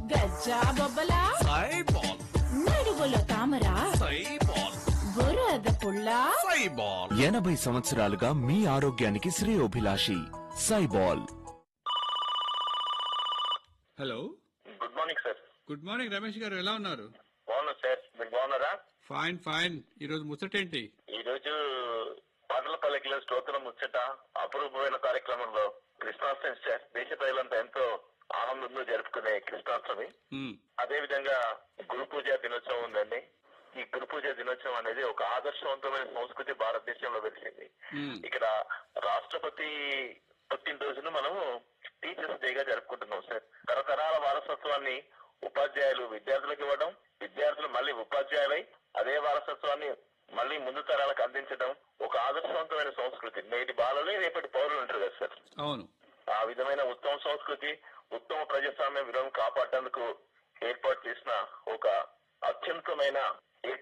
గజ్జా బొబ్బలా సైబాల్ నడువులో తామరా సైబాల్ బురద పుల్ల సైబాల్ ఎనభై సంవత్సరాలుగా మీ ఆరోగ్యానికి శ్రేయోభిలాషి సైబాల్ hello good morning sir good morning Ramesh garu ఎలా ఉన్నారు బాగున్నా సార్ మీరు బాగున్నారా ఫైన్ ఫైన్ ఈ రోజు ముచ్చటేంటి ఈ రోజు పాటల పల్లకిలో స్తోత్రం ముచ్చట అపురూపమైన కార్యక్రమంలో కృష్ణాష్టమి సార్ దేశ ప్రజలంతా ఎంతో ఆనందంతో జరుపుకునే కృష్ణాష్టమి మ్మ్. అదే విధంగా గురు పూజ దినోత్సవం ఉందండి ఈ గురు పూజ దినోత్సవం అనేది ఒక ఆదర్శవంతమైన సంస్కృతి భారతదేశంలో వెలిసింది మ్మ్. ఇక్కడ రాష్ట్రపతి పుట్టినరోజును మనము టీచర్స్ డేగా జరుపుకుంటున్నాం సార్ తరతరాల వారసత్వాన్ని ఉపాధ్యాయులు విద్యార్థులకు ఇవ్వడం విద్యార్థులు మళ్ళీ ఉపాధ్యాయులై అదే వారసత్వాన్ని మళ్ళీ ముందు తరాలకు అందించడం ఒక ఆదర్శవంతమైన సంస్కృతి నేటి బాలలే రేపటి పౌరులు ఉంటారు కదా సార్ అవును ఆ విధమైన ఉత్తమ సంస్కృతి ఉత్తమ ప్రజాస్వామ్య విలువను కాపాడేందుకు ఏర్పాటు చేసిన ఒక అత్యంతమైన